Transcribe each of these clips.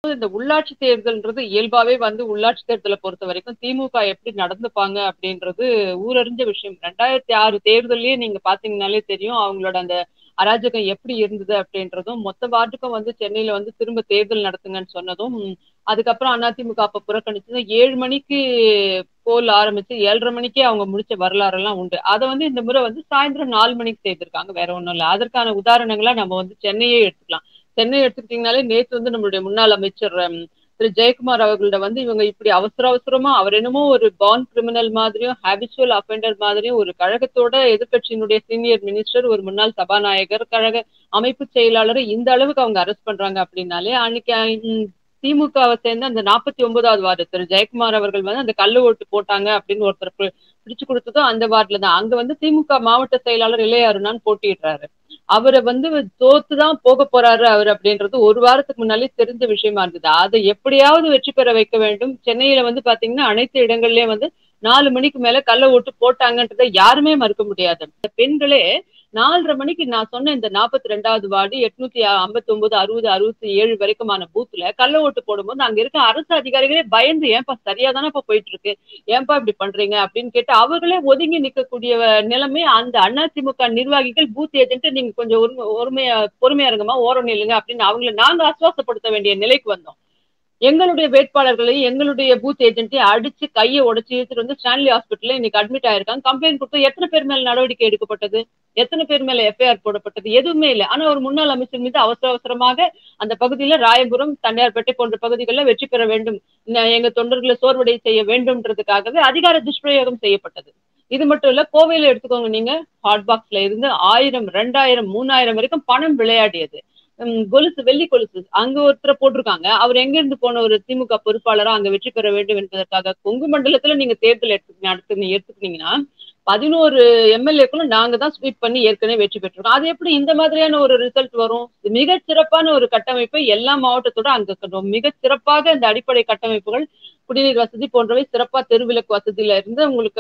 இந்த உள்ளாட்சி தேர்தல்ன்றது இயல்பாவே வந்து உள்ளாட்சி தேர்தலை பொறுத்த வரைக்கும் திமுக எப்படி நடந்துப்பாங்க அப்படின்றது ஊரறிஞ்ச விஷயம் ரெண்டாயிரத்தி ஆறு தேர்தல்லயே நீங்க பாத்தீங்கன்னாலே தெரியும் அவங்களோட அந்த அராஜகம் எப்படி இருந்தது அப்படின்றதும் மொத்த வார்டுக்கும் வந்து சென்னையில வந்து திரும்ப தேர்தல் நடத்துங்கன்னு சொன்னதும் அதுக்கப்புறம் அதிமுக அப்ப புறக்கணிச்சது ஏழு மணிக்கு போல் ஆரம்பிச்சு ஏழரை மணிக்கே அவங்க முடிச்ச வரலாறு எல்லாம் உண்டு அதை வந்து இந்த முறை வந்து சாயந்தரம் நாலு மணிக்கு செய்திருக்காங்க வேற ஒண்ணும் இல்லை அதற்கான உதாரணங்களா நம்ம வந்து சென்னையே எடுத்துக்கலாம் சென்னை எடுத்துக்கிட்டீங்கனாலே நேற்று வந்து நம்மளுடைய முன்னாள் அமைச்சர் திரு ஜெயக்குமார் அவர்கள்ட்ட வந்து இவங்க இப்படி அவசர அவசரமா அவர் என்னமோ ஒரு பான் கிரிமினல் மாதிரியும் ஹேபிச்சுவல் அஃபெண்டர் மாதிரியும் ஒரு கழகத்தோட எதிர்கட்சியினுடைய சீனியர் மினிஸ்டர் ஒரு முன்னாள் சபாநாயகர் கழக அமைப்பு செயலாளரை இந்த அளவுக்கு அவங்க அரெஸ்ட் பண்றாங்க அப்படின்னாலே அன்னைக்கு திமுகவை சேர்ந்த அந்த நாற்பத்தி ஒன்பதாவது வார்டு திரு ஜெயக்குமார் அவர்கள் வந்து அந்த கல்லு ஓட்டு போட்டாங்க அப்படின்னு ஒருத்தர் பிடிச்சு கொடுத்ததும் அந்த வார்டுல தான் அங்க வந்து திமுக மாவட்ட செயலாளர் இளையாருனான்னு போட்டிடுறாரு அவரை வந்து தோத்துதான் போக போறாரு அவர் அப்படின்றது ஒரு வாரத்துக்கு முன்னாலே தெரிஞ்ச விஷயமா இருந்தது அதை எப்படியாவது வெற்றி பெற வைக்க வேண்டும் சென்னையில வந்து பாத்தீங்கன்னா அனைத்து இடங்கள்லயும் வந்து நாலு மணிக்கு மேல கள்ள ஓட்டு போட்டாங்கன்றதை யாருமே மறுக்க முடியாது இந்த பெண்களே நாலரை மணிக்கு நான் சொன்ன இந்த நாற்பத்தி ரெண்டாவது வார்டு எட்நூத்தி ஐம்பத்தி ஒன்பது அறுபது அறுபத்தி ஏழு வரைக்குமான பூத்துல கள்ள ஓட்டு போடும்போது அங்க இருக்க அரசு அதிகாரிகளே பயந்து ஏன்பா சரியா தானே இப்ப போயிட்டு இருக்கு ஏன்பா இப்படி பண்றீங்க அப்படின்னு கேட்டு அவர்களே ஒதுங்கி நிற்கக்கூடிய நிலைமை அந்த அதிமுக நிர்வாகிகள் பூத் ஏஜென்ட் நீங்க கொஞ்சம் ஒருமையா பொறுமையா இருங்கம்மா ஓரம் நில்லுங்க அப்படின்னு அவங்களை நாங்க ஆசுவாசப்படுத்த வேண்டிய நிலைக்கு வந்தோம் எங்களுடைய வேட்பாளர்களையும் எங்களுடைய பூத் ஏஜென்ட்டையும் அடிச்சு கையை உடச்சு இழுத்துட்டு வந்து ஸ்டான்லி ஹாஸ்பிட்டல்ல இன்னைக்கு அட்மிட் ஆயிருக்காங்க கம்ப்ளைண்ட் கொடுத்து எத்தனை பேர் மேல நடவடிக்கை எடுக்கப்பட்டது எத்தனை பேர் மேல எஃப்ஐஆர் போடப்பட்டது எதுவுமே இல்லை ஆனா ஒரு முன்னாள் அமைச்சர் மீது அவசர அவசரமாக அந்த பகுதியில ராயபுரம் தண்டையார்பேட்டை போன்ற பகுதிகளில் வெற்றி பெற வேண்டும் எங்க தொண்டர்களை சோர்வடை செய்ய வேண்டும்ன்றதுக்காகவே அதிகார துஷ்பிரயோகம் செய்யப்பட்டது இது மட்டும் இல்ல கோவையில எடுத்துக்கோங்க நீங்க ஹாட் பாக்ஸ்ல இருந்து ஆயிரம் ரெண்டாயிரம் மூணாயிரம் வரைக்கும் பணம் விளையாடியது கொலுசு வெள்ளி கொலுசு அங்க ஒருத்தரை போட்டிருக்காங்க அவர் எங்க இருந்து போன ஒரு திமுக பொறுப்பாளரா அங்க வெற்றி பெற வேண்டும் என்பதற்காக கொங்கு மண்டலத்துல நீங்க தேர்தல் எடுத்து நடத்து எடுத்துக்கிட்டீங்கன்னா பதினோரு எம்எல்ஏக்களும் நாங்க தான் ஸ்வீப் பண்ணி ஏற்கனவே வெற்றி பெற்றிருக்கோம் அது எப்படி இந்த மாதிரியான ஒரு ரிசல்ட் வரும் மிக சிறப்பான ஒரு கட்டமைப்பை எல்லா மாவட்டத்தோட அங்க மிக சிறப்பாக இந்த அடிப்படை கட்டமைப்புகள் குடிநீர் வசதி போன்றவை சிறப்பா தெருவிளக்கு வசதியில இருந்து உங்களுக்கு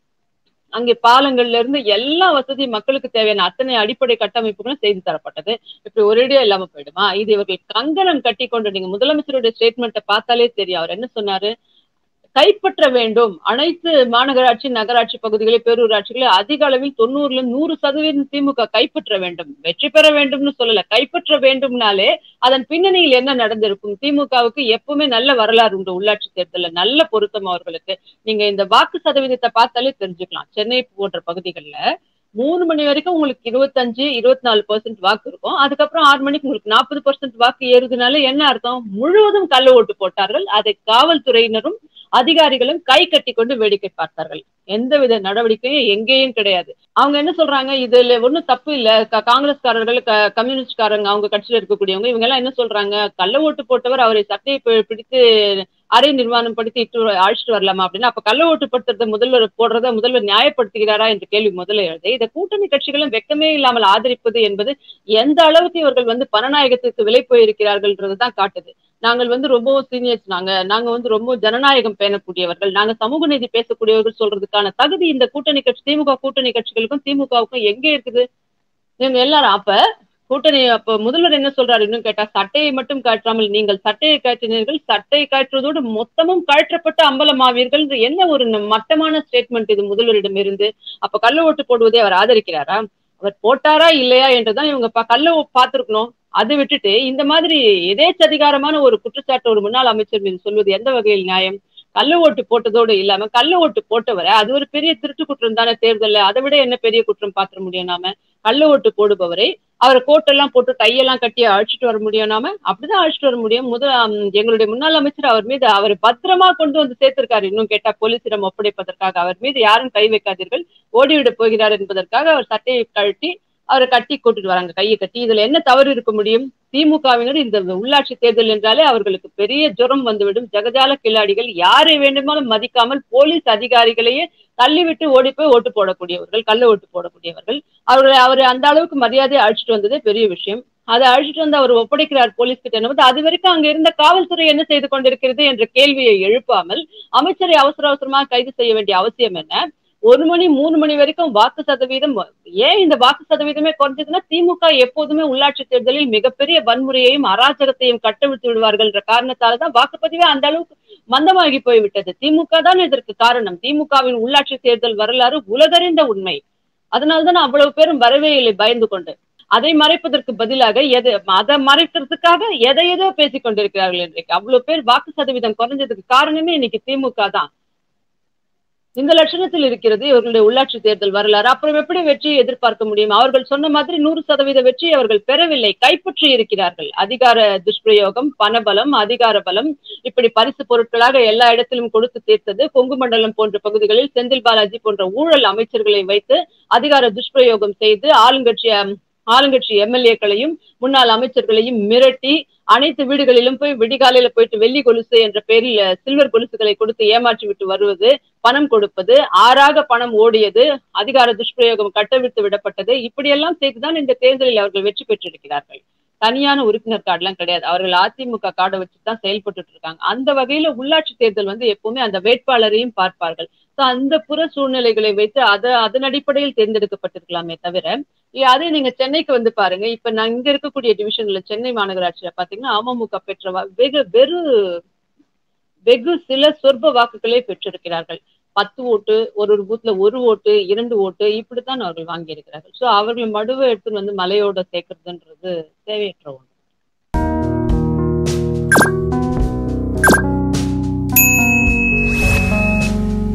அங்கே பாலங்கள்ல இருந்து எல்லா வசதி மக்களுக்கு தேவையான அத்தனை அடிப்படை கட்டமைப்புகளும் செய்து தரப்பட்டது இப்படி ஒரேடியா இல்லாம போயிடுமா இது இவர்கள் கங்கணம் கட்டி கொண்டு நீங்க முதலமைச்சருடைய ஸ்டேட்மெண்ட்டை பார்த்தாலே தெரியும் அவர் என்ன சொன்னாரு கைப்பற்ற வேண்டும் அனைத்து மாநகராட்சி நகராட்சி பகுதிகளை பேரூராட்சிகளை அதிக அளவில் தொண்ணூறுல நூறு சதவீதம் திமுக கைப்பற்ற வேண்டும் வெற்றி பெற வேண்டும்னு சொல்லல கைப்பற்ற வேண்டும்னாலே அதன் பின்னணியில் என்ன நடந்திருக்கும் திமுகவுக்கு எப்பவுமே நல்ல வரலாறு உண்டு உள்ளாட்சி தேர்தலில் நல்ல பொருத்தம் அவர்களுக்கு நீங்க இந்த வாக்கு சதவீதத்தை பார்த்தாலே தெரிஞ்சுக்கலாம் சென்னை போன்ற பகுதிகளில் மூணு மணி வரைக்கும் உங்களுக்கு இருபத்தஞ்சு இருபத்தி நாலு பர்சன்ட் வாக்கு இருக்கும் அதுக்கப்புறம் ஆறு மணிக்கு உங்களுக்கு நாற்பது பர்சன்ட் வாக்கு ஏறுதுனால என்ன அர்த்தம் முழுவதும் கள்ள ஓட்டு போட்டார்கள் அதை காவல்துறையினரும் அதிகாரிகளும் கை கட்டி கொண்டு வேடிக்கை பார்த்தார்கள் எந்தவித நடவடிக்கையும் எங்கேயும் கிடையாது அவங்க என்ன சொல்றாங்க இதுல ஒன்றும் தப்பு இல்ல காங்கிரஸ்காரர்கள் கம்யூனிஸ்ட்காரங்க அவங்க கட்சியில இருக்கக்கூடியவங்க இவங்க எல்லாம் என்ன சொல்றாங்க கள்ள ஓட்டு போட்டவர் அவரை சட்டையை பிடித்து அரை நிர்வாணம் படுத்தி இட்டு அழைச்சிட்டு வரலாமா அப்படின்னா அப்ப கள்ள ஓட்டு படுத்துறத முதல்வர் போடுறத முதல்வர் நியாயப்படுத்துகிறாரா என்ற கேள்வி முதல்ல எழுது இதை கூட்டணி கட்சிகளும் வெக்கமே இல்லாமல் ஆதரிப்பது என்பது எந்த அளவுக்கு இவர்கள் வந்து பணநாயகத்துக்கு விலை போயிருக்கிறார்கள்ன்றதுதான் காட்டுது நாங்கள் வந்து ரொம்ப சீனியர்ஸ் நாங்க நாங்க வந்து ரொம்ப ஜனநாயகம் பேணக்கூடியவர்கள் நாங்க சமூக நீதி பேசக்கூடியவர்கள் சொல்றதுக்கான தகுதி இந்த கூட்டணி கட்சி திமுக கூட்டணி கட்சிகளுக்கும் திமுகவுக்கும் எங்கே இருக்குது இவங்க எல்லாரும் அப்ப கூட்டணி அப்ப முதல்வர் என்ன சொல்றாரு இன்னும் கேட்டா சட்டையை மட்டும் காற்றாமல் நீங்கள் சட்டையை காற்றினீர்கள் சட்டையை காற்றுவதோடு மொத்தமும் கழற்றப்பட்டு அம்பலமாவீர்கள் என்ன ஒரு மட்டமான ஸ்டேட்மெண்ட் இது முதல்வரிடம் இருந்து அப்ப கள்ள ஓட்டு போடுவதை அவர் ஆதரிக்கிறாரா அவர் போட்டாரா இல்லையா என்றுதான் இவங்க கள்ள பார்த்திருக்கணும் அதை விட்டுட்டு இந்த மாதிரி எதேச்சதிகாரமான ஒரு குற்றச்சாட்டு ஒரு முன்னாள் அமைச்சர் மீது சொல்வது எந்த வகையில் நியாயம் கள்ள ஓட்டு போட்டதோடு இல்லாம கள்ள ஓட்டு போட்டவரை அது ஒரு பெரிய திருட்டு குற்றம் தானே தேர்தல்ல அதை விட என்ன பெரிய குற்றம் பாத்திர முடியும் நாம கள்ள ஓட்டு போடுபவரை அவரை கோட்டெல்லாம் போட்டு கையெல்லாம் கட்டி அழைச்சிட்டு வர முடியும் நாம அப்படிதான் அழைச்சிட்டு வர முடியும் முதல் எங்களுடைய முன்னாள் அமைச்சர் அவர் மீது அவர் பத்திரமா கொண்டு வந்து சேர்த்திருக்காரு இன்னும் கேட்டா போலீசிடம் ஒப்படைப்பதற்காக அவர் மீது யாரும் கை வைக்காதீர்கள் ஓடிவிட போகிறார் என்பதற்காக அவர் சட்டையை கழட்டி அவரை கட்டி கூட்டிட்டு வராங்க கையை கட்டி இதுல என்ன தவறு இருக்க முடியும் திமுகவினர் இந்த உள்ளாட்சி தேர்தல் என்றாலே அவர்களுக்கு பெரிய ஜுரம் வந்துவிடும் ஜெகஜால கில்லாடிகள் யாரை வேண்டுமானும் மதிக்காமல் போலீஸ் அதிகாரிகளையே தள்ளிவிட்டு ஓடி போய் ஓட்டு போடக்கூடியவர்கள் கள்ள ஓட்டு போடக்கூடியவர்கள் அவர்களை அவர் அந்த அளவுக்கு மரியாதையை அழைச்சிட்டு வந்ததே பெரிய விஷயம் அதை அழைச்சிட்டு வந்து அவர் ஒப்படைக்கிறார் போலீஸ் கிட்ட என்பது அது வரைக்கும் அங்க இருந்த காவல்துறை என்ன செய்து கொண்டிருக்கிறது என்ற கேள்வியை எழுப்பாமல் அமைச்சரை அவசர அவசரமாக கைது செய்ய வேண்டிய அவசியம் என்ன ஒரு மணி மூணு மணி வரைக்கும் வாக்கு சதவீதம் ஏன் இந்த வாக்கு சதவீதமே குறைஞ்சதுன்னா திமுக எப்போதுமே உள்ளாட்சி தேர்தலில் மிகப்பெரிய வன்முறையையும் அராஜகத்தையும் கட்டவிழ்த்து விடுவார்கள்ன்ற காரணத்தாலதான் வாக்குப்பதிவே அந்த அளவுக்கு மந்தமாகி போய்விட்டது திமுக தான் இதற்கு காரணம் திமுகவின் உள்ளாட்சி தேர்தல் வரலாறு உலகறிந்த உண்மை அதனால்தான் அவ்வளவு பேரும் வரவே இல்லை பயந்து கொண்டு அதை மறைப்பதற்கு பதிலாக எது அதை மறைக்கிறதுக்காக எதை எதோ பேசிக் கொண்டிருக்கிறார்கள் இன்றைக்கு அவ்வளவு பேர் வாக்கு சதவீதம் குறைஞ்சதுக்கு காரணமே இன்னைக்கு திமுக தான் இந்த லட்சணத்தில் இருக்கிறது இவர்களுடைய உள்ளாட்சி தேர்தல் வரலாறு அப்புறம் எப்படி வெற்றியை எதிர்பார்க்க முடியும் அவர்கள் சொன்ன மாதிரி நூறு சதவீத வெற்றி அவர்கள் பெறவில்லை கைப்பற்றி இருக்கிறார்கள் அதிகார துஷ்பிரயோகம் பணபலம் அதிகார பலம் இப்படி பரிசு பொருட்களாக எல்லா இடத்திலும் கொடுத்து தீர்த்தது கொங்கு மண்டலம் போன்ற பகுதிகளில் செந்தில் பாலாஜி போன்ற ஊழல் அமைச்சர்களை வைத்து அதிகார துஷ்பிரயோகம் செய்து ஆளுங்கட்சி ஆளுங்கட்சி எம்எல்ஏக்களையும் முன்னாள் அமைச்சர்களையும் மிரட்டி அனைத்து வீடுகளிலும் போய் விடிகாலையில போயிட்டு வெள்ளி கொலுசு என்ற பெயரில் சில்வர் கொலுசுகளை கொடுத்து ஏமாற்றி விட்டு வருவது பணம் கொடுப்பது ஆறாக பணம் ஓடியது அதிகார துஷ்பிரயோகம் கட்டவிழ்த்து விடப்பட்டது இப்படியெல்லாம் செய்துதான் இந்த தேர்தலில் அவர்கள் வெற்றி பெற்றிருக்கிறார்கள் தனியான உறுப்பினர் கார்டுலாம் கிடையாது அவர்கள் அதிமுக கார்டை வச்சு தான் செயல்பட்டு இருக்காங்க அந்த வகையில உள்ளாட்சி தேர்தல் வந்து எப்பவுமே அந்த வேட்பாளரையும் பார்ப்பார்கள் ஸோ அந்த புற சூழ்நிலைகளை வைத்து அதை அதன் அடிப்படையில் தேர்ந்தெடுக்கப்பட்டிருக்கலாமே தவிர அதே நீங்க சென்னைக்கு வந்து பாருங்க இப்ப நான் இங்க இருக்கக்கூடிய டிவிஷன்ல சென்னை மாநகராட்சியில பாத்தீங்கன்னா அமமுக பெற்ற வெகு வெறு வெகு சில சொற்ப வாக்குகளே பெற்றிருக்கிறார்கள் பத்து ஓட்டு ஒரு ஒரு பூத்ல ஒரு ஓட்டு இரண்டு ஓட்டு இப்படித்தான் அவர்கள் வாங்கி இருக்கிறார்கள் ஸோ அவர்கள் மடுவை எடுத்துன்னு வந்து மலையோட சேர்க்கறதுன்றது தேவையற்ற ஒன்று